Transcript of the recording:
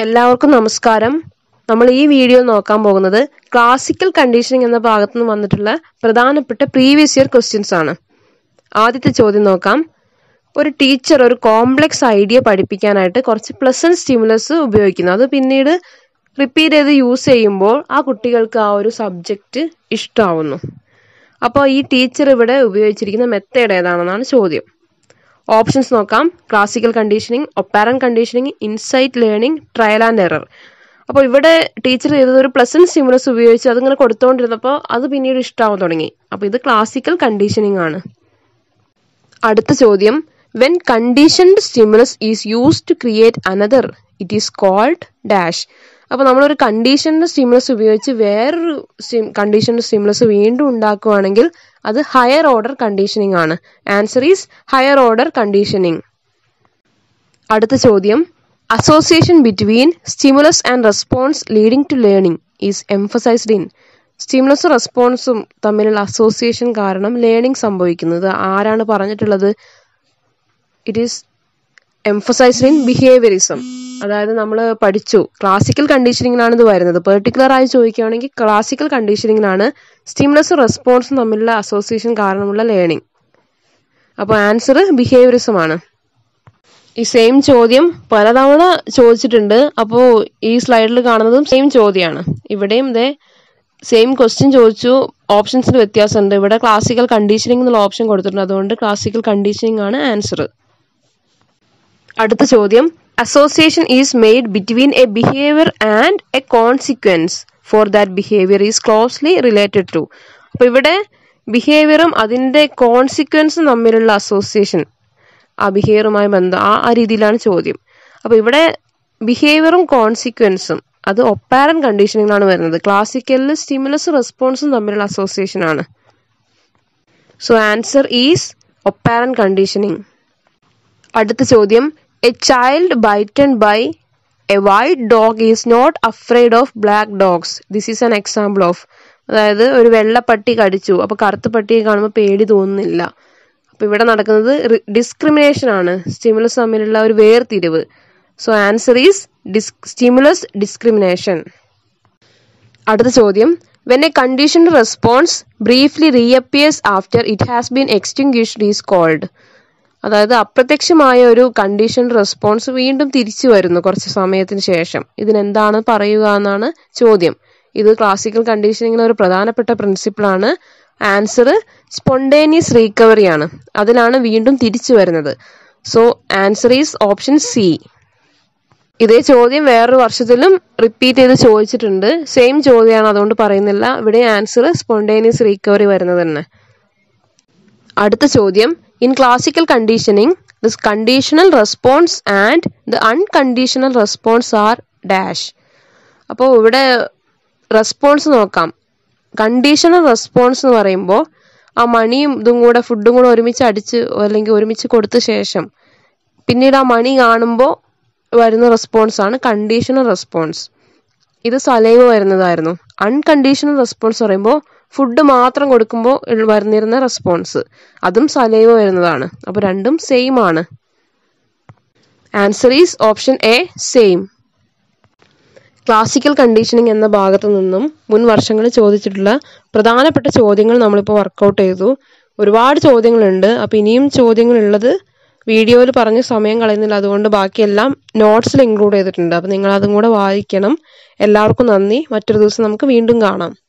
എല്ലാവർക്കും നമസ്കാരം നമ്മൾ ഈ വീഡിയോ നോക്കാൻ പോകുന്നത് ക്ലാസിക്കൽ കണ്ടീഷനിങ് എന്ന ഭാഗത്ത് നിന്ന് വന്നിട്ടുള്ള പ്രധാനപ്പെട്ട പ്രീവിയസ് ഇയർ ക്വസ്റ്റ്യൻസ് ആണ് ആദ്യത്തെ ചോദ്യം നോക്കാം ഒരു ടീച്ചർ ഒരു കോംപ്ലക്സ് ഐഡിയ പഠിപ്പിക്കാനായിട്ട് കുറച്ച് പ്ലസന്റ് സ്റ്റിമുലസ് ഉപയോഗിക്കുന്നു അത് പിന്നീട് റിപ്പീറ്റ് ചെയ്ത് യൂസ് ചെയ്യുമ്പോൾ ആ കുട്ടികൾക്ക് ആ ഒരു സബ്ജക്റ്റ് ഇഷ്ടമാവുന്നു അപ്പോൾ ഈ ടീച്ചർ ഇവിടെ ഉപയോഗിച്ചിരിക്കുന്ന മെത്തേഡ് ഏതാണെന്നാണ് ചോദ്യം ഓപ്ഷൻസ് നോക്കാം classical conditioning operant conditioning insight learning trial and error അപ്പോൾ ഇവിടെ ടീച്ചർ ചെയ്തത് ഒരു പ്ലസന്റ് സ്റ്റിമുലസ് ഉപയോഗിച്ച് അതിങ്ങനെ കൊടുത്തുകൊണ്ടിരുന്നപ്പോൾ അത് പിന്നീട് ഇഷ്ടമാവാൻ തുടങ്ങി അപ്പോൾ ഇത് ക്ലാസിക്കൽ കണ്ടീഷനിങ് ആണ് അടുത്ത ചോദ്യം when conditioned stimulus is used to create another it is called dash അപ്പോൾ നമ്മളൊരു കണ്ടീഷൻഡ് സ്റ്റിമുലസ് ഉപയോഗിച്ച് വേറൊരു കണ്ടീഷൻഡ് സ്റ്റിമുലസ് വീണ്ടും ഉണ്ടാക്കുകയാണെങ്കിൽ അത് ഹയർ ഓർഡർ കണ്ടീഷനിങ് ആണ് answer is higher order conditioning അടുത്ത ചോദ്യം association between stimulus and response leading to learning is emphasized in സ്റ്റിമുലസും റെസ്പോൺസും തമ്മിലുള്ള അസോസിയേഷൻ കാരണം ലേണിംഗ് സംഭവിക്കുന്നത് ആരാണ് പറഞ്ഞിട്ടുള്ളത് it is emphasized in behaviourism അതായത് നമ്മൾ പഠിച്ചു ക്ലാസിക്കൽ കണ്ടീഷനിങ്ങിലാണ് ഇത് വരുന്നത് പെർട്ടിക്കുലർ ആയി ചോദിക്കുകയാണെങ്കിൽ ക്ലാസിക്കൽ കണ്ടീഷനിങ്ങിലാണ് സ്റ്റിമുലസും റെസ്പോൺസും തമ്മിലുള്ള അസോസിയേഷൻ കാരണമുള്ള ലേണിംഗ് അപ്പോൾ ആൻസർ ബിഹേവിയറിസം ആണ് ഈ സെയിം ചോദ്യം പലതവണ ചോദിച്ചിട്ടുണ്ട് അപ്പോൾ ഈ സ്ലൈഡിൽ കാണുന്നതും സെയിം ചോദ്യമാണ് ഇവിടെയും ഇതേ സെയിം ക്വസ്റ്റ്യൻ ചോദിച്ചു ഓപ്ഷൻസിന് വ്യത്യാസമുണ്ട് ഇവിടെ ക്ലാസിക്കൽ കണ്ടീഷനിങ് എന്നുള്ള ഓപ്ഷൻ കൊടുത്തിട്ടുണ്ട് അതുകൊണ്ട് ക്ലാസിക്കൽ കണ്ടീഷനിങ് ആണ് ആൻസർ അടുത്ത ചോദ്യം association is made between a behaviour and a consequence for that behaviour is closely related to അപ്പൊ ഇവിടെ ബിഹേവിയറും അതിന്റെ കോൺസിക്വൻസും തമ്മിലുള്ള അസോസിയേഷൻ ആ ബിഹേവിയറുമായി ബന്ധം ആ ആ രീതിയിലാണ് ചോദ്യം അപ്പൊ ഇവിടെ ബിഹേവിയറും കോൺസിക്വൻസും അത് ഒപ്പാരൻ കണ്ടീഷനിങ്ങിലാണ് വരുന്നത് ക്ലാസിക്കലിൽ സ്റ്റിമുലസ് റെസ്പോൺസും തമ്മിലുള്ള അസോസിയേഷൻ ആണ് so answer is operant conditioning അടുത്ത ചോദ്യം a child bitten by a white dog is not afraid of black dogs this is an example of അതായത് ഒരു വെള്ള പട്ടി കടിച്ചു അപ്പൊ കറുത്ത പട്ടിയെ കാണുമ്പോൾ പേടി തോന്നുന്നില്ല അപ്പൊ ഇവിടെ നടക്കുന്നത് ഡിസ്ക്രിമിനേഷൻ ആണ് സ്റ്റിമുലസ് തമ്മിലുള്ള ഒരു വേർതിരിവ് so answer is stimulus discrimination അടുത്ത ചോദ്യം when a conditioned response briefly reappears after it has been extinguished is called അതായത് അപ്രത്യക്ഷമായ ഒരു കണ്ടീഷൻ റെസ്പോൺസ് വീണ്ടും തിരിച്ചു വരുന്നു കുറച്ച് സമയത്തിന് ശേഷം ഇതിനെന്താണ് പറയുക എന്നാണ് ചോദ്യം ഇത് ക്ലാസിക്കൽ കണ്ടീഷനിങ്ങിന് ഒരു പ്രധാനപ്പെട്ട പ്രിൻസിപ്പിളാണ് ആൻസർ സ്പോണ്ടേനിയസ് റീകവറി ആണ് അതിലാണ് വീണ്ടും തിരിച്ചു വരുന്നത് so answer is option C ഇതേ ചോദ്യം വേറൊരു വർഷത്തിലും റിപ്പീറ്റ് ചെയ്ത് ചോദിച്ചിട്ടുണ്ട് സെയിം ചോദ്യമാണ് അതുകൊണ്ട് പറയുന്നില്ല ഇവിടെ ആൻസർ സ്പോണ്ടേനിയസ് റീകവറി വരുന്നത് തന്നെ അടുത്ത ചോദ്യം in classical conditioning this conditional response and the unconditional response are dash അപ്പോൾ ഇവിടെ റെസ്പോൺസ് നോക്കാം കണ്ടീഷണൽ റെസ്പോൺസ് എന്ന് പറയുമ്പോൾ ആ മണിയും ഇതും കൂടെ ഫുഡും കൂടെ ഒരുമിച്ച് അടിച്ച് അല്ലെങ്കിൽ ഒരുമിച്ച് കൊടുത്ത ശേഷം പിന്നീട് ആ മണി കാണുമ്പോൾ വരുന്ന റെസ്പോൺസ് ആണ് കണ്ടീഷണൽ റെസ്പോൺസ് ഇത് സലൈവ് വരുന്നതായിരുന്നു അൺകണ്ടീഷണൽ റെസ്പോൺസ് പറയുമ്പോൾ ഫുഡ് മാത്രം കൊടുക്കുമ്പോൾ വരുന്നിരുന്ന റെസ്പോൺസ് അതും സലൈവ് വരുന്നതാണ് അപ്പോൾ രണ്ടും സെയിം ആണ് answer is option A same classical conditioning എന്ന ഭാഗത്തു നിന്നും മുൻ വർഷങ്ങളിൽ ചോദിച്ചിട്ടുള്ള പ്രധാനപ്പെട്ട ചോദ്യങ്ങൾ നമ്മളിപ്പോൾ വർക്കൗട്ട് ചെയ്തു ഒരുപാട് ചോദ്യങ്ങളുണ്ട് അപ്പോൾ ഇനിയും ചോദ്യങ്ങളുള്ളത് വീഡിയോയിൽ പറഞ്ഞ് സമയം കളയുന്നില്ല അതുകൊണ്ട് ബാക്കിയെല്ലാം നോട്ട്സിൽ ഇൻക്ലൂഡ് ചെയ്തിട്ടുണ്ട് അപ്പോൾ നിങ്ങൾ അതും കൂടെ വായിക്കണം എല്ലാവർക്കും നന്ദി മറ്റൊരു ദിവസം നമുക്ക് വീണ്ടും കാണാം